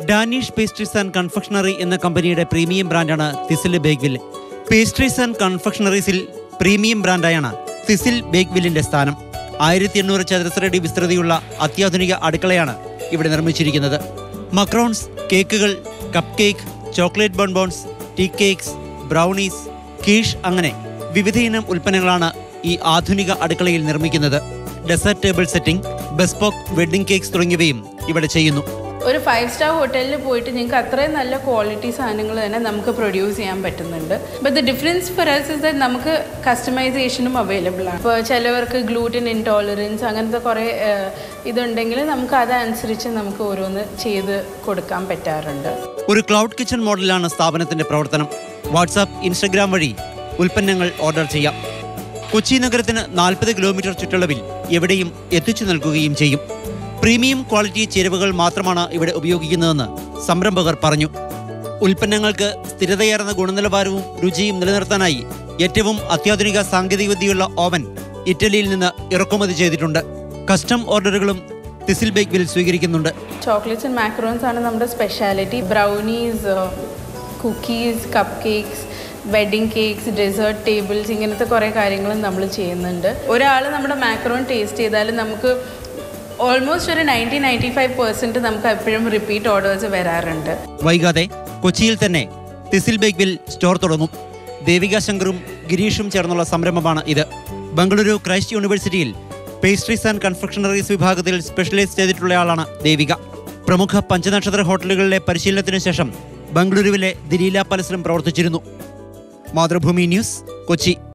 Danish pastries and confectionery എന്ന കമ്പനിയുടെ premium ബ്രാൻഡാണ് തിസിൽ ബേക്വില്ല് പേസ്ട്രീസ് ആൻഡ് കൺഫെക്ഷണറീസിൽ പ്രീമിയം ബ്രാൻഡായാണ് തിസിൽ ബേക്വില്ലിന്റെ സ്ഥാനം ആയിരത്തി എണ്ണൂറ് ചതുരശ്രയടി വിസ്തൃതിയുള്ള അത്യാധുനിക അടുക്കളയാണ് ഇവിടെ നിർമ്മിച്ചിരിക്കുന്നത് മക്രോൺസ് കേക്കുകൾ cup cake chocolate bonbons tea cakes brownies quiche അങ്ങനെ വിവിധയിനം ഉൽപ്പന്നങ്ങളാണ് ഈ ആധുനിക അടുക്കളയിൽ നിർമ്മിക്കുന്നത് dessert table setting bespoke wedding cakes തുടങ്ങിയവയും ഇവിടെ ചെയ്യുന്നു ഒരു ഫൈവ് സ്റ്റാർ ഹോട്ടലിൽ പോയിട്ട് നിങ്ങൾക്ക് അത്രയും നല്ല ക്വാളിറ്റി സാധനങ്ങൾ തന്നെ നമുക്ക് പ്രൊഡ്യൂസ് ചെയ്യാൻ പറ്റുന്നുണ്ട് but the difference for us is that നമുക്ക് കസ്റ്റമൈസേഷനും അവൈലബിൾ ആണ് ഇപ്പോൾ ചിലവർക്ക് ഗ്ലൂട്ടൻ ഇൻടോളറൻസ് അങ്ങനത്തെ കുറേ ഏഹ്, ഇതുണ്ടെങ്കിൽ നമുക്ക് അതനുസരിച്ച് നമുക്ക് ഓരോന്ന് ചെയ്ത് കൊടുക്കാൻ പറ്റാറുണ്ട് ഒരു ക്ലൗഡ് കിച്ചൺ മോഡലാണ് സ്ഥാപനത്തിന്റെ പ്രവർത്തനം വാട്സാപ്പ് ഇൻസ്റ്റഗ്രാം വഴി ഉൽപ്പന്നങ്ങൾ ഓർഡർ ചെയ്യാം കൊച്ചി നഗരത്തിന് നാൽപ്പത് കിലോമീറ്റർ ചുറ്റളവിൽ എവിടെയും എത്തിച്ചു നൽകുകയും ചെയ്യും പ്രീമിയം ക്വാളിറ്റി ചേരുവകൾ മാത്രമാണ് ഇവിടെ ഉപയോഗിക്കുന്നതെന്ന് സംരംഭകർ പറഞ്ഞു ഉൽപ്പന്നങ്ങൾക്ക് സ്ഥിരതയേറുന്ന ഗുണനിലവാരവും രുചിയും നിലനിർത്താനായി ഏറ്റവും അത്യാധുനിക സാങ്കേതികവിദ്യയുള്ള ഓവൻ ഇറ്റലിയിൽ നിന്ന് ഇറക്കുമതി ചെയ്തിട്ടുണ്ട് കസ്റ്റം ഓർഡറുകളും തിസിൽ ബേക്വിൽ സ്വീകരിക്കുന്നുണ്ട് ചോക്ലേറ്റ്സ് ആൻഡ് മാക്രോൺസ് ആണ് നമ്മുടെ speciality brownies cookies cup cakes wedding cakes dessert tables ഇങ്ങനത്തെ കുറേ കാര്യങ്ങളും നമ്മൾ ചെയ്യുന്നുണ്ട് ഒരാൾ നമ്മുടെ മാക്രോൺ ടേസ്റ്റ് ചെയ്താൽ നമുക്ക് ഓൾമോസ്റ്റ് ഒരു നയൻറ്റി നയൻറ്റി ഫൈവ് പെർസെൻറ്റ് നമുക്ക് എപ്പോഴും റിപ്പീറ്റ് ഓർഡേഴ്സ് വരാറുണ്ട് വൈകാതെ കൊച്ചിയിൽ തന്നെ തിസിൽ ബേക്വിൽ സ്റ്റോർ തുടങ്ങും ദേവിക ശങ്കറും ഗിരീഷും ചേർന്നുള്ള സംരംഭമാണ് ഇത് ബംഗളൂരു ക്രൈസ്റ്റ് യൂണിവേഴ്സിറ്റിയിൽ പേസ്ട്രീസ് ആൻഡ് കൺഫെക്ഷണറീസ് വിഭാഗത്തിൽ സ്പെഷ്യലൈസ് ചെയ്തിട്ടുള്ളയാളാണ് ദേവിക പ്രമുഖ പഞ്ചനക്ഷത്ര ഹോട്ടലുകളിലെ പരിശീലനത്തിന് ശേഷം ബംഗളൂരുവിലെ ദിലീല പാലസിലും പ്രവർത്തിച്ചിരുന്നു മാതൃഭൂമി ന്യൂസ് കൊച്ചി